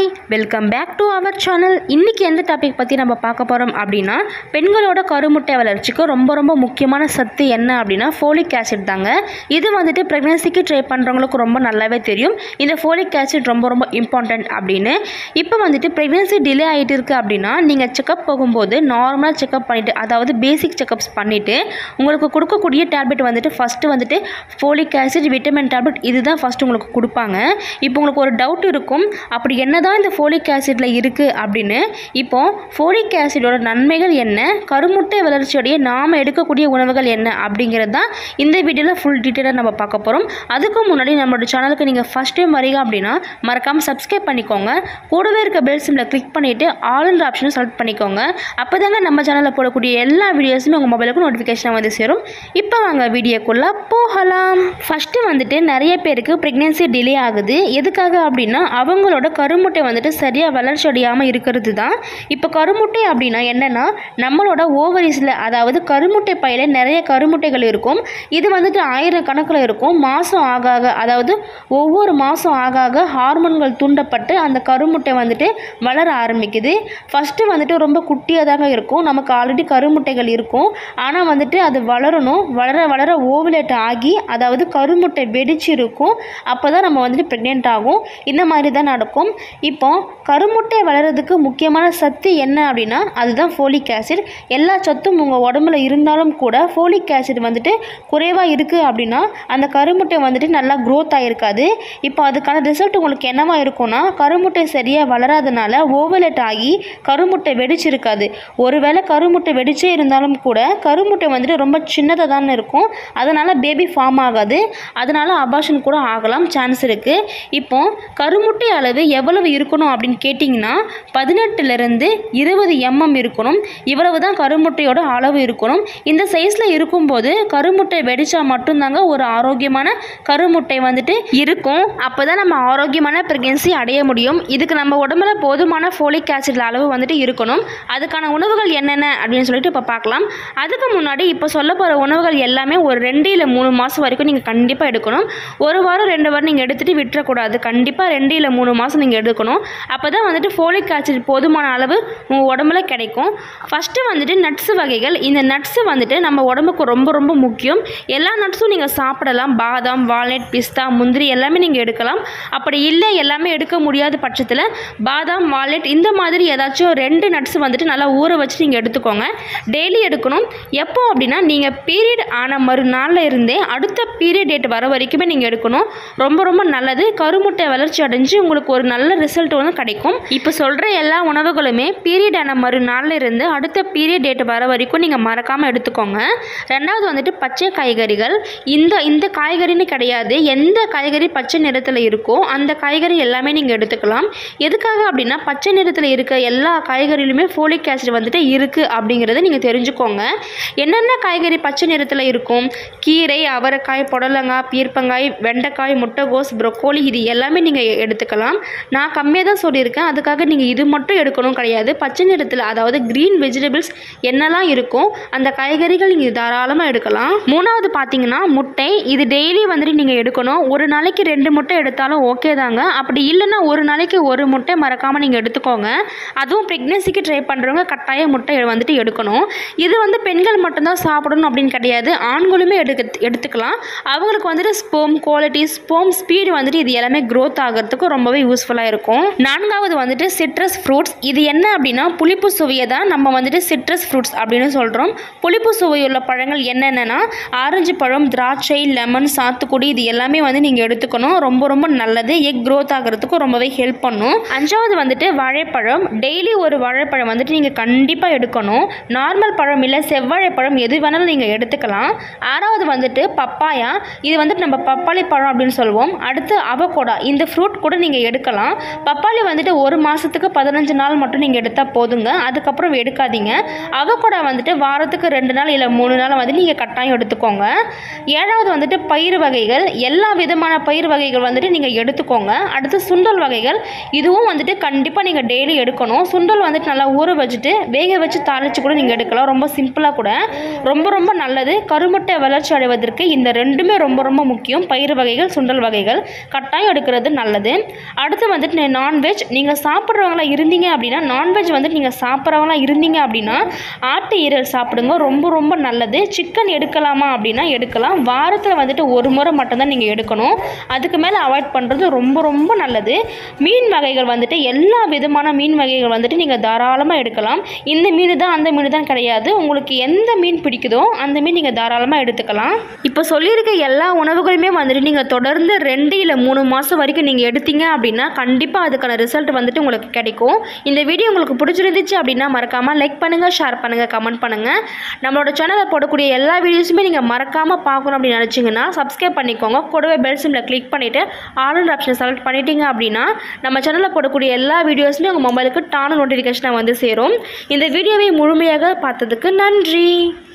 welcome back to our channel இன்றைக்கி எந்த topic பற்றி நம்ம பார்க்க போகிறோம் அப்படின்னா பெண்களோட கருமுட்டை வளர்ச்சிக்கு ரொம்ப ரொம்ப முக்கியமான சத்து என்ன அப்படின்னா ஃபோலிக் ஆசிட் தாங்க இது வந்துட்டு ப்ரெக்னென்சிக்கு ட்ரை பண்ணுறவங்களுக்கு ரொம்ப நல்லாவே தெரியும் இந்த ஃபோலிக் ஆசிட் ரொம்ப ரொம்ப இம்பார்ட்டண்ட் அப்படின்னு இப்போ வந்துட்டு ப்ரெக்னென்சி டிலே ஆகிட்டு இருக்குது அப்படின்னா நீங்கள் செக்கப் போகும்போது நார்மலாக செக்கப் பண்ணிவிட்டு அதாவது பேசிக் செக்கப்ஸ் பண்ணிவிட்டு உங்களுக்கு கொடுக்கக்கூடிய டேப்லெட் வந்துட்டு ஃபஸ்ட்டு வந்துட்டு ஃபோலிக் ஆசிட் விட்டமின் டேப்லெட் இதுதான் ஃபஸ்ட்டு உங்களுக்கு கொடுப்பாங்க இப்போ உங்களுக்கு ஒரு டவுட் இருக்கும் அப்படி என்னதான் இந்த ஃபோலிக் ஆசிடில் இருக்குது அப்படின்னு இப்போ ஃபோலிக் ஆசிடோட நன்மைகள் என்ன கருமுட்டை வளர்ச்சியுடைய நாம் எடுக்கக்கூடிய உணவுகள் என்ன அப்படிங்கிறது தான் இந்த வீடியோவில் ஃபுல் டீட்டெயிலாக நம்ம பார்க்க போகிறோம் அதுக்கு முன்னாடி நம்மளோட சேனலுக்கு நீங்கள் ஃபஸ்ட் டைம் வரீங்க அப்படின்னா மறக்காமல் சப்ஸ்கிரைப் பண்ணிக்கோங்க கூடவே இருக்க பெல் சிம்மில் கிளிக் பண்ணிவிட்டு ஆல்ன்ற ஆப்ஷனும் செலக்ட் பண்ணிக்கோங்க அப்போ தாங்க நம்ம சேனலில் போடக்கூடிய எல்லா வீடியோஸுமே உங்கள் மொபைலுக்கு நோட்டிஃபிகேஷன் வந்து சேரும் இப்போ வாங்க வீடியோக்குள்ளே போகலாம் ஃபஸ்ட்டு வந்துட்டு நிறைய பேருக்கு ப்ரெக்னென்சி டிலே ஆகுது எதுக்காக அப்படின்னா அவங்களோட கருமுட்டை வந்துட்டு சரியாக வளர்ச்சி அடையாமல் இருக்கிறது தான் இப்போ கருமுட்டை அப்படின்னா என்னென்னா நம்மளோட ஓவரிஸில் அதாவது கருமுட்டை பையில நிறைய கருமுட்டைகள் இருக்கும் இது வந்துட்டு ஆயிரம் கணக்கில் இருக்கும் மாதம் ஆக ஆக அதாவது ஒவ்வொரு மாதம் ஆக ஆக ஹார்மோன்கள் தூண்டப்பட்டு அந்த கருமுட்டை வந்துட்டு வளர ஆரம்பிக்குது ஃபஸ்ட்டு வந்துட்டு ரொம்ப குட்டியாக தாங்க இருக்கும் நமக்கு ஆல்ரெடி கருமுட்டைகள் இருக்கும் ஆனால் வந்துட்டு அது வளரணும் வளர வளர ஓவுலேட் ஆகி அதாவது கருமுட்டை வெடிச்சு இருக்கும் அப்போ தான் நம்ம வந்துட்டு ப்ரெக்னென்ட் ஆகும் இந்த மாதிரி தான் நடக்கும் இப்போ கருமுட்டை வளர்கிறதுக்கு முக்கியமான சத்து என்ன அப்படின்னா அதுதான் ஃபோலிக் ஆசிட் எல்லா சத்தும் உங்கள் உடம்புல இருந்தாலும் கூட ஃபோலிக் ஆசிட் வந்துட்டு குறைவாக இருக்குது அப்படின்னா அந்த கருமுட்டை வந்துட்டு நல்லா க்ரோத் ஆகிருக்காது இப்போ அதுக்கான ரிசல்ட் உங்களுக்கு என்னவா இருக்கும்னா கருமுட்டை சரியாக வளராதனால ஓவலேட் ஆகி கருமுட்டை வெடிச்சிருக்காது ஒருவேளை கருமுட்டை வெடிச்சே இருந்தாலும் கூட கருமுட்டை வந்துட்டு ரொம்ப சின்னதாக தானே இருக்கும் அதனால் பேபி ஃபார்ம் ஆகாது அதனால் அபாஷன் கூட ஆகலாம் சான்ஸ் இருக்குது இப்போ கருமுட்டை அளவு எவ்வளவு இருக்கணும் அப்படின்னு கேட்டிங்கன்னா பதினெட்டுலேருந்து இருபது எம்எம் இருக்கணும் இவ்வளவு தான் கருமுட்டையோட அளவு இருக்கணும் இந்த சைஸில் இருக்கும்போது கருமுட்டை வெடிச்சா மட்டும்தாங்க ஒரு ஆரோக்கியமான கருமுட்டை வந்துட்டு இருக்கும் அப்போ தான் நம்ம ஆரோக்கியமான ப்ரெக்னென்சி அடைய முடியும் இதுக்கு நம்ம உடம்புல போதுமான ஃபோலிக் ஆசிட் அளவு வந்துட்டு இருக்கணும் அதுக்கான உணவுகள் என்னென்ன அப்படின்னு சொல்லிட்டு இப்போ பார்க்கலாம் அதுக்கு முன்னாடி இப்போ சொல்ல போகிற உணவுகள் எல்லாமே ஒரு ரெண்டு இல்லை மூணு மாதம் வரைக்கும் நீங்கள் கண்டிப்பாக எடுக்கணும் ஒரு வாரம் ரெண்டு வாரம் நீங்கள் எடுத்துகிட்டு விட்டுறக்கூடாது கண்டிப்பாக ரெண்டு இல்லை மூணு மாதம் நீங்கள் எடுக்கணும் அப்போ தான் வந்துட்டு ஃபோலிக் ஆசிட் போதுமான அளவு உங்கள் உடம்புல கிடைக்கும் ஃபஸ்ட்டு வந்துட்டு நட்ஸ் வகைகள் இந்த நட்ஸு வந்துட்டு நம்ம உடம்புக்கு ரொம்ப ரொம்ப முக்கியம் எல்லா நட்ஸும் நீங்கள் சாப்பிடலாம் பாதாம் வால்நட் பிஸ்தா முந்திரி எல்லாமே நீங்கள் எடுக்கலாம் அப்படி இல்லை எல்லாமே எடுக்க முடியாத பட்சத்தில் பாதாம் வால்நட் இந்த மாதிரி ஏதாச்சும் ரெண்டு நட்ஸ் வந்துட்டு நல்லா ஊற வச்சு நீங்கள் எடுத்துக்கோங்க டெய்லி எடுக்கணும் எப்போ அப்படின்னா நீங்கள் பீரியட் ஆன மறுநாளில் இருந்தே அடுத்த பீரியட் டேட் வர வரைக்குமே நீங்கள் எடுக்கணும் ரொம்ப ரொம்ப நல்லது கருமுட்டை வளர்ச்சி அடைஞ்சு உங்களுக்கு ஒரு நல்ல ரிசல்ட் வந்து கிடைக்கும் இப்போ சொல்கிற எல்லா உணவுகளுமே பீரியட் ஆன மறுநாளில் இருந்து அடுத்த பீரியட் டேட் வர வரைக்கும் நீங்கள் மறக்காமல் எடுத்துக்கோங்க ரெண்டாவது வந்துட்டு பச்சை காய்கறிகள் இந்த இந்த காய்கறின்னு கிடையாது எந்த காய்கறி பச்சை நிறத்தில் இருக்கோ அந்த காய்கறி எல்லாமே நீங்கள் எடுத்துக்கலாம் எதுக்காக அப்படின்னா பச்சை நிறத்தில் இருக்க எல்லா காய்கறியிலுமே ஃபோலிக் ஆசிட் வந்துட்டு இருக்குது அப்படிங்கிறத நீங்கள் தெரிஞ்சுக்கோங்க என்னென்ன காய்கறி பச்சை நிறத்தில் இருக்கும் கீரை அவரைக்காய் புடலங்காய் பீர்ப்பங்காய் வெண்டைக்காய் முட்டைகோஸ் ப்ரொக்கோலி இது எல்லாமே நீங்கள் எடுத்துக்கலாம் நான் கம்மியாக தான் சொல்லியிருக்கேன் அதுக்காக நீங்கள் இது மட்டும் எடுக்கணும் கிடையாது பச்சை நிறத்தில் அதாவது க்ரீன் வெஜிடபிள்ஸ் என்னெல்லாம் இருக்கும் அந்த காய்கறிகள் நீங்கள் தாராளமாக எடுக்கலாம் மூணாவது பார்த்தீங்கன்னா முட்டை இது டெய்லி வந்துட்டு நீங்கள் எடுக்கணும் ஒரு நாளைக்கு ரெண்டு முட்டை எடுத்தாலும் ஓகே தாங்க அப்படி இல்லைன்னா ஒரு நாளைக்கு ஒரு முட்டை மறக்காமல் நீங்கள் எடுத்துக்கோங்க அதுவும் ப்ரெக்னென்சிக்கு ட்ரை பண்ணுறவங்க கட்டாய முட்டை வந்துட்டு எடுக்கணும் இது வந்து பெண்கள் மட்டும்தான் சாப்பிடணும் அப்படின்னு கிடையாது ஆண்களுமே எடுக்க எடுத்துக்கலாம் அவங்களுக்கு வந்துட்டு ஸ்போம் குவாலிட்டி ஸ்போம் ஸ்பீடு வந்துட்டு இது எல்லாமே க்ரோத் ஆகிறதுக்கு ரொம்பவே யூஸ்ஃபுல்லாக இருக்கும் நான்காவது வந்துட்டு சிட்ரஸ் ஃப்ரூட்ஸ் இது என்ன அப்படின்னா புளிப்பு சுவையை தான் நம்ம வந்துட்டு சிட்ரஸ் ஃப்ரூட்ஸ் அப்படின்னு சொல்கிறோம் புளிப்பு சுவையுள்ள பழங்கள் என்னென்னா ஆரஞ்சு பழம் திராட்சை லெமன் சாத்துக்குடி இது எல்லாமே வந்து நீங்கள் எடுத்துக்கணும் ரொம்ப ரொம்ப நல்லது எக் க்ரோத் ஆகிறதுக்கு ரொம்பவே ஹெல்ப் பண்ணும் அஞ்சாவது வந்துட்டு வாழைப்பழம் டெய்லி ஒரு வாழைப்பழம் வந்துட்டு நீங்கள் கண்டிப்பாக எடுக்கணும் நார்மல் பழம் இல்லை செவ்வாழைப்பழம் எது வேணாலும் நீங்கள் எடுத்துக்கலாம் ஆறாவது வந்துட்டு பப்பாயா இது வந்துட்டு நம்ம பப்பாளி பழம் அப்படின்னு சொல்லுவோம் அடுத்து அவகோடா இந்த ஃப்ரூட் கூட நீங்கள் எடுக்கலாம் பப்பாளி வந்துட்டு ஒரு மாதத்துக்கு பதினஞ்சு நாள் மட்டும் நீங்கள் எடுத்தால் போதுங்க அதுக்கப்புறம் எடுக்காதீங்க அவகோடா வந்துட்டு வாரத்துக்கு ரெண்டு நாள் இல்லை மூணு நாள் வந்து நீங்கள் கட்டாயம் எடுத்துக்கோங்க ஏழாவது வந்துட்டு பயிர் வகைகள் எல்லா விதமான பயிர் வகைகள் வந்துட்டு நீங்கள் எடுத்துக்கோங்க அடுத்து சுண்டல் வகைகள் இதுவும் வந்துட்டு கண்டிப்பாக நீங்கள் டெய்லி எடுக்கணும் சுண்டல் வந்துட்டு நல்லா ஊற வச்சுட்டு வேக வச்சு தாளித்து கூட நீங்கள் எடுக்கலாம் ரொம்ப சிம்பிளாக கூட ரொம்ப ரொம்ப நல்லது கருமுட்டை வளர்ச்சி அடைவதற்கு இந்த ரெண்டுமே ரொம்ப ரொம்ப முக்கியம் பயிர் வகைகள் சுண்டல் வகைகள் கட்டாயம் எடுக்கிறது நல்லது அடுத்து வந்துட்டு நான்வெஜ் நீங்கள் சாப்பிட்றவங்களா இருந்தீங்க அப்படின்னா நான்வெஜ் வந்துட்டு நீங்கள் சாப்பிட்றவங்களா இருந்தீங்க அப்படின்னா ஆட்டு ஈரல் சாப்பிடுங்க ரொம்ப ரொம்ப நல்லது சிக்கன் எடுக்கலாமா அப்படின்னா எடுக்கலாம் வாரத்தில் வந்துட்டு ஒரு முறை மட்டும்தான் நீங்கள் எடுக்கணும் அதுக்கு மேலே அவாய்ட் பண்ணுறது ரொம்ப ரொம்ப நல்லது மீன் வகைகள் வந்துட்டு எல்லா விதமான மீன் வகைகள் வந்துட்டு நீங்கள் தாராளமாக எடுக்கலாம் இந்த மீன் தான் அந்த மீன் தான் கிடையாது உங்களுக்கு எந்த மீன் பிடிக்குதோ அந்த மீன் நீங்கள் தாராளமாக எடுத்துக்கலாம் இப்போ சொல்லியிருக்க எல்லா உணவுகளுமே வந்துட்டு நீங்கள் தொடர்ந்து ரெண்டு இல்லை மூணு மாதம் வரைக்கும் நீங்கள் எடுத்தீங்க அப்படின்னா கண்டிப்பாக அதுக்கான ரிசல்ட் வந்துட்டு உங்களுக்கு கிடைக்கும் இந்த வீடியோ உங்களுக்கு பிடிச்சிருந்துச்சு அப்படின்னா மறக்காமல் லைக் பண்ணுங்கள் ஷேர் பண்ணுங்கள் கமெண்ட் பண்ணுங்கள் நம்மளோட சேனலில் போடக்கூடிய எல்லா வீடியோஸுமே நீங்கள் மறக்காமல் பார்க்கணும் அப்படின்னு நினச்சிங்கன்னா சப்ஸ்கிரைப் பண்ணிக்கோங்க கூடவே பெல் சிம்மில் கிளிக் பண்ணிவிட்டு ஆல் ஆப்ஷன் செலக்ட் பண்ணிட்டீங்க அப்படின்னா நம்ம சேனலில் போடக்கூடிய எல்லா வீடியோஸுமே உங்கள் மொபைலுக்கு டான நோட்டிஃபிகேஷனாக வந்து சேரும் இந்த வீடியோவை முழுமையாக பார்த்ததுக்கு நன்றி